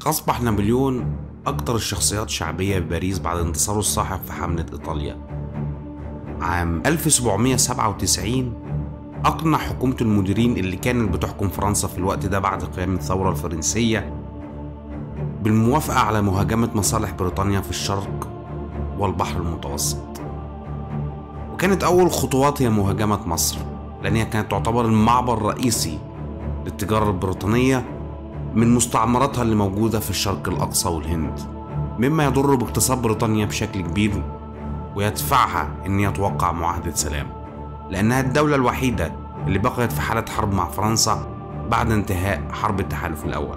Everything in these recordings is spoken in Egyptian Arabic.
أصبح نابليون أكثر الشخصيات شعبية بباريس بعد انتصاره الساحق في حملة إيطاليا عام 1797 أقنع حكومة المديرين اللي كانت بتحكم فرنسا في الوقت ده بعد قيام الثورة الفرنسية بالموافقة على مهاجمة مصالح بريطانيا في الشرق والبحر المتوسط وكانت أول خطوات هي مهاجمة مصر لأنها كانت تعتبر المعبر الرئيسي للتجارة البريطانية من مستعمراتها اللي موجودة في الشرق الأقصى والهند مما يضر باقتصاد بريطانيا بشكل كبير ويدفعها إن هي توقع معاهدة سلام لأنها الدولة الوحيدة اللي بقيت في حالة حرب مع فرنسا بعد انتهاء حرب التحالف الأول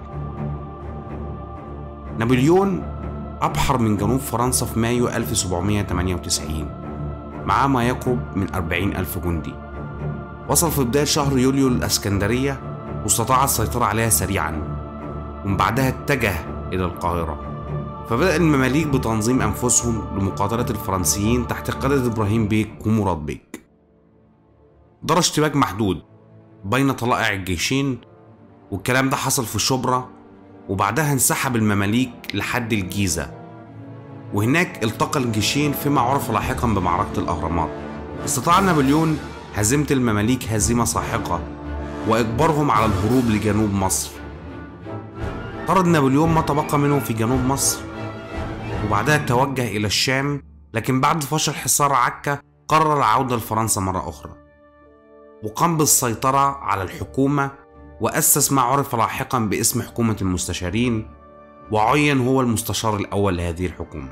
نابليون أبحر من جنوب فرنسا في مايو 1798 معاه ما يقرب من 40 ألف جندي وصل في بداية شهر يوليو الأسكندرية واستطاع السيطرة عليها سريعا ومن بعدها اتجه إلى القاهرة فبدأ المماليك بتنظيم أنفسهم لمقاتلة الفرنسيين تحت قيادة إبراهيم بيك ومراد بيك دار اشتباك محدود بين طلائع الجيشين والكلام ده حصل في شبرا وبعدها انسحب المماليك لحد الجيزة وهناك التقى الجيشين فيما عرف لاحقا بمعركة الأهرامات استطاع نابليون هزيمة المماليك هزيمة ساحقة وإجبارهم على الهروب لجنوب مصر طرد نابليون ما تبقى منه في جنوب مصر وبعدها توجه إلى الشام لكن بعد فشل حصار عكا قرر العودة لفرنسا مرة أخرى وقام بالسيطرة على الحكومة وأسس ما عرف لاحقا باسم حكومة المستشارين وعين هو المستشار الأول لهذه الحكومة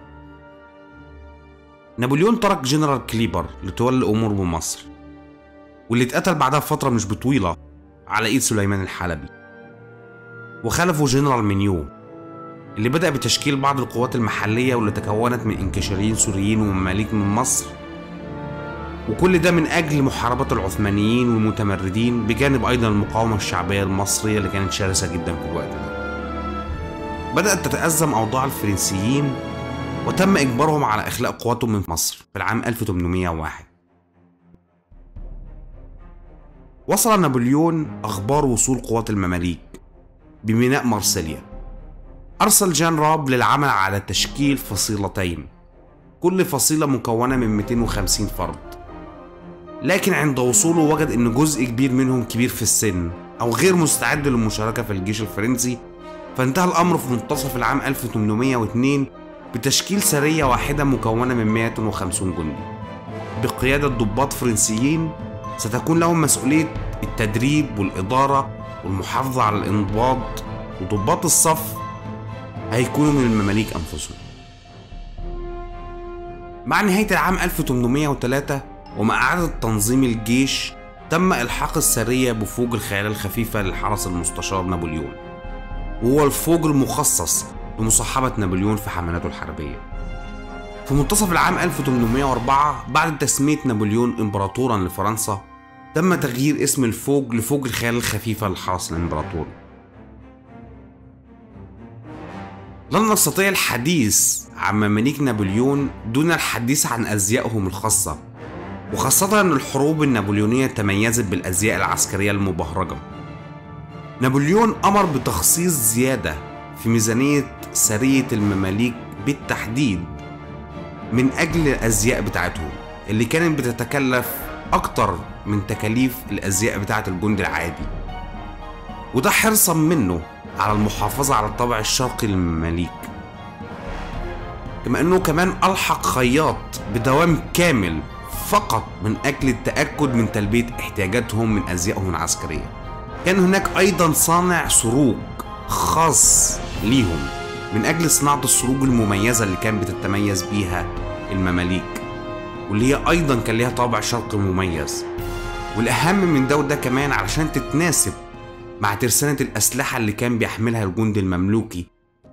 نابليون ترك جنرال كليبر لتولي الأمور بمصر واللي اتقتل بعدها بفترة مش بطويلة على إيد سليمان الحلبي وخلفه جنرال منيو اللي بدأ بتشكيل بعض القوات المحلية واللي تكونت من انكشاريين سوريين ومماليك من مصر وكل ده من أجل محاربة العثمانيين والمتمردين بجانب أيضا المقاومة الشعبية المصرية اللي كانت شرسة جدا في الوقت ده بدأت تتأزم أوضاع الفرنسيين وتم إجبارهم على إخلاء قواتهم من مصر في العام 1801 وصل نابليون أخبار وصول قوات المماليك بميناء مارسيليا أرسل جان راب للعمل على تشكيل فصيلتين كل فصيلة مكونة من 250 فرد لكن عند وصوله وجد ان جزء كبير منهم كبير في السن او غير مستعد للمشاركة في الجيش الفرنسي فانتهى الامر في منتصف العام 1802 بتشكيل سرية واحدة مكونة من 150 جندي بقيادة ضباط فرنسيين ستكون لهم مسؤولية التدريب والإدارة والمحافظة على الانضباط وضباط الصف هيكونوا من المماليك أنفسهم مع نهاية العام 1803 ومع إعادة تنظيم الجيش تم إلحاق السرية بفوج الخيال الخفيفة للحرس المستشار نابليون وهو الفوج المخصص لمصاحبة نابليون في حملاته الحربية في منتصف العام 1804 بعد تسمية نابليون إمبراطورا لفرنسا تم تغيير اسم الفوج لفوج الخيال الخفيفة للحرس الإمبراطوري لن نستطيع الحديث عن مماليك نابليون دون الحديث عن أزيائهم الخاصة وخاصة أن الحروب النابليونية تميزت بالأزياء العسكرية المبهرجة نابليون أمر بتخصيص زيادة في ميزانية سرية المماليك بالتحديد من أجل الأزياء بتاعتهم اللي كانت بتتكلف أكتر من تكاليف الأزياء بتاعة الجند العادي وده حرصا منه على المحافظة على الطابع الشرقي للمماليك كما أنه كمان ألحق خياط بدوام كامل فقط من أجل التأكد من تلبية احتياجاتهم من أزيائهم العسكرية كان هناك أيضا صانع سروج خاص ليهم من أجل صناعة السروج المميزة اللي كان بتتميز بيها المماليك واللي هي أيضا كان ليها طابع شرقي مميز والأهم من ده وده كمان علشان تتناسب مع ترسانة الأسلحة اللي كان بيحملها الجند المملوكي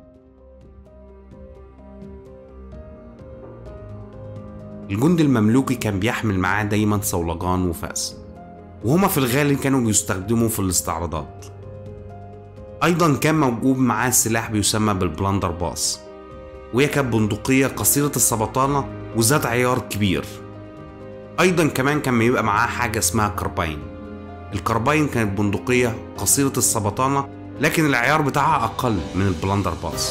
الجند المملوكي كان بيحمل معاه دايما صولجان وفأس وهما في الغالب كانوا بيستخدموا في الاستعراضات أيضا كان موجود معاه سلاح بيسمى بالبلاندر باس وهي كانت بندقية قصيرة السبطانة وذات عيار كبير أيضا كمان كان بيبقى معاه حاجة اسمها كرباين الكرباين كانت بندقية قصيرة السبطانة لكن العيار بتاعها أقل من البلندر باس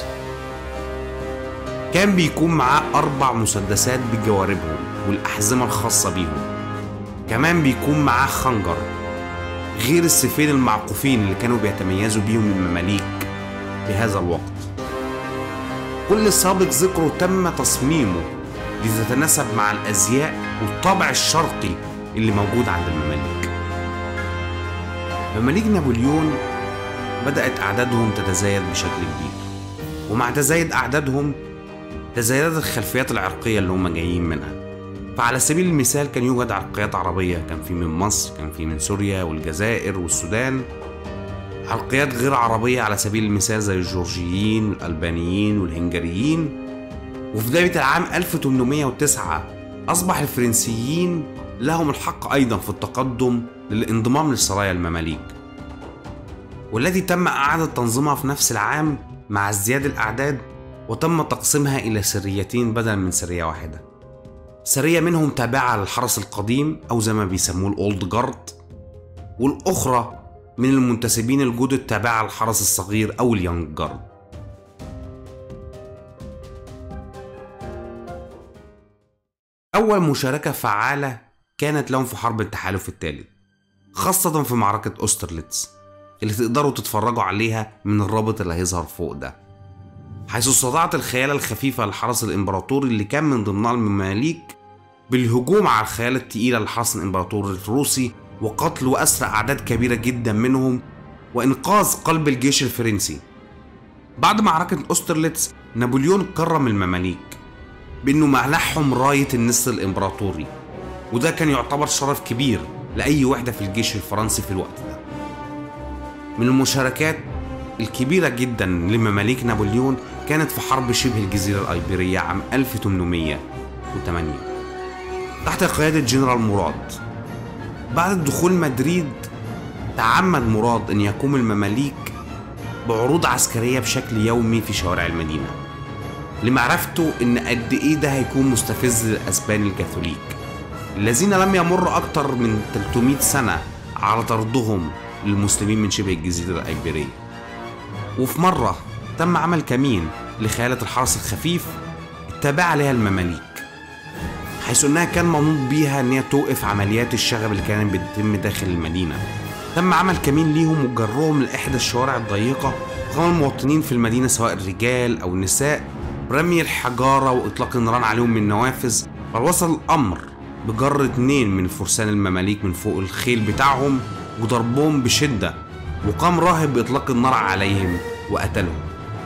كان بيكون معاه أربع مسدسات بجواربهم والأحزمة الخاصة بيهم كمان بيكون معاه خنجر غير السيفين المعقوفين اللي كانوا بيتميزوا بيهم المماليك في الوقت كل سابق ذكره تم تصميمه لتتناسب مع الأزياء والطابع الشرقي اللي موجود عند المماليك مماليك نابليون بدأت أعدادهم تتزايد بشكل كبير ومع تزايد أعدادهم تزايدت الخلفيات العرقية اللي هم جايين منها فعلى سبيل المثال كان يوجد عرقيات عربية كان في من مصر كان في من سوريا والجزائر والسودان عرقيات غير عربية على سبيل المثال زي الجورجيين والألبانيين والهنجريين وفي بداية العام 1809 أصبح الفرنسيين لهم الحق أيضا في التقدم للانضمام للسرايا المماليك والتي تم إعادة تنظيمها في نفس العام مع ازدياد الأعداد وتم تقسيمها إلى سريتين بدلا من سرية واحدة سرية منهم تابعة للحرس القديم أو زي ما بيسموه الأولد جارد والأخرى من المنتسبين الجدد التابعة للحرس الصغير أو اليونج جارد أول مشاركة فعالة كانت لهم في حرب التحالف الثالث خاصة في معركة أوسترليتس اللي تقدروا تتفرجوا عليها من الرابط اللي هيظهر فوق ده حيث استطاعت الخيالة الخفيفة للحرس الإمبراطوري اللي كان من ضمنها المماليك بالهجوم على الخيالة التقيلة للحرس الإمبراطوري الروسي وقتل وأسر أعداد كبيرة جدا منهم وإنقاذ قلب الجيش الفرنسي بعد معركة أوسترليتس نابليون كرم المماليك بأنه منحهم راية النسر الإمبراطوري وده كان يعتبر شرف كبير لأي وحدة في الجيش الفرنسي في الوقت ده من المشاركات الكبيرة جدا لمماليك نابليون كانت في حرب شبه الجزيرة الأيبيرية عام 1808 تحت قيادة جنرال مراد بعد دخول مدريد تعمد مراد أن يقوم المماليك بعروض عسكرية بشكل يومي في شوارع المدينة لمعرفته أن قد إيه ده هيكون مستفز للأسبان الكاثوليك الذين لم يمر أكثر من 300 سنة على طردهم للمسلمين من شبه الجزيرة الأيبيرية وفي مرة تم عمل كمين لخيالة الحرس الخفيف التابعة لها المماليك حيث انها كان منوط بيها ان هي توقف عمليات الشغب اللي كانت بتتم داخل المدينة تم عمل كمين ليهم وجرهم لإحدى الشوارع الضيقة قام المواطنين في المدينة سواء الرجال أو النساء برمي الحجارة وإطلاق النيران عليهم من النوافذ بل وصل الأمر بجر اتنين من فرسان المماليك من فوق الخيل بتاعهم وضربهم بشدة وقام راهب بإطلاق النار عليهم وقتلهم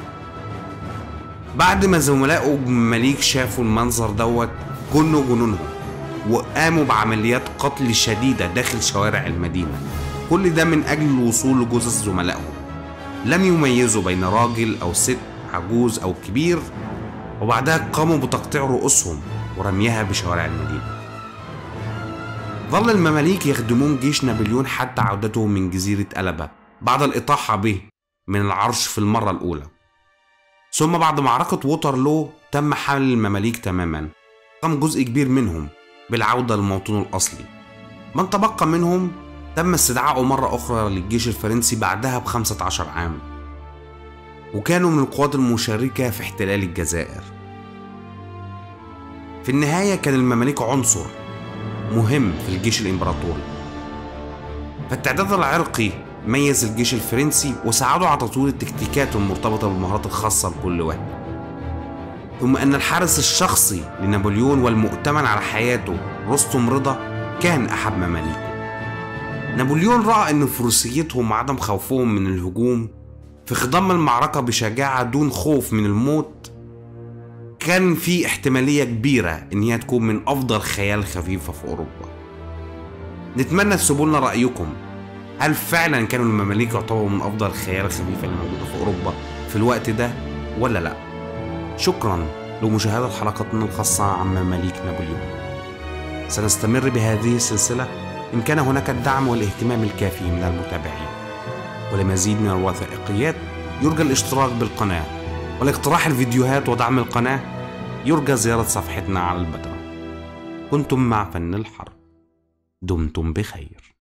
بعد ما زملائه المماليك شافوا المنظر دوت جنوا جنونهم وقاموا بعمليات قتل شديدة داخل شوارع المدينة كل ده من أجل الوصول لجثث زملائهم لم يميزوا بين راجل أو ست عجوز أو كبير وبعدها قاموا بتقطيع رؤوسهم ورميها بشوارع المدينة ظل المماليك يخدمون جيش نابليون حتى عودته من جزيرة ألبا بعد الإطاحة به من العرش في المرة الأولى ثم بعد معركة ووترلو تم حمل المماليك تماما قام جزء كبير منهم بالعودة لموطنه الأصلي من تبقى منهم تم استدعائه مرة أخرى للجيش الفرنسي بعدها بخمسة عشر عام وكانوا من القوات المشاركة في احتلال الجزائر في النهاية كان المماليك عنصر مهم في الجيش الإمبراطوري فالتعداد العرقي ميز الجيش الفرنسي وساعده على تطوير التكتيكات المرتبطة بالمهارات الخاصة بكل واحد ثم أن الحارس الشخصي لنابليون والمؤتمن على حياته رستم رضا كان أحد مماليكه نابليون رأى أن فروسيتهم وعدم خوفهم من الهجوم في خضم المعركة بشجاعة دون خوف من الموت كان في احتمالية كبيرة إن هي تكون من أفضل خيال خفيفة في أوروبا نتمنى تسيبوا لنا رأيكم هل فعلا كانوا المماليك يعتبروا من أفضل الخيال الخفيفة اللي موجودة في أوروبا في الوقت ده ولا لأ؟ شكرا لمشاهدة حلقتنا الخاصة عن مماليك نابليون سنستمر بهذه السلسلة إن كان هناك الدعم والاهتمام الكافي من المتابعين ولمزيد من الوثائقيات يرجى الاشتراك بالقناة ولاقتراح الفيديوهات ودعم القناة يرجى زيارة صفحتنا على البدر كنتم مع فن الحرب دمتم بخير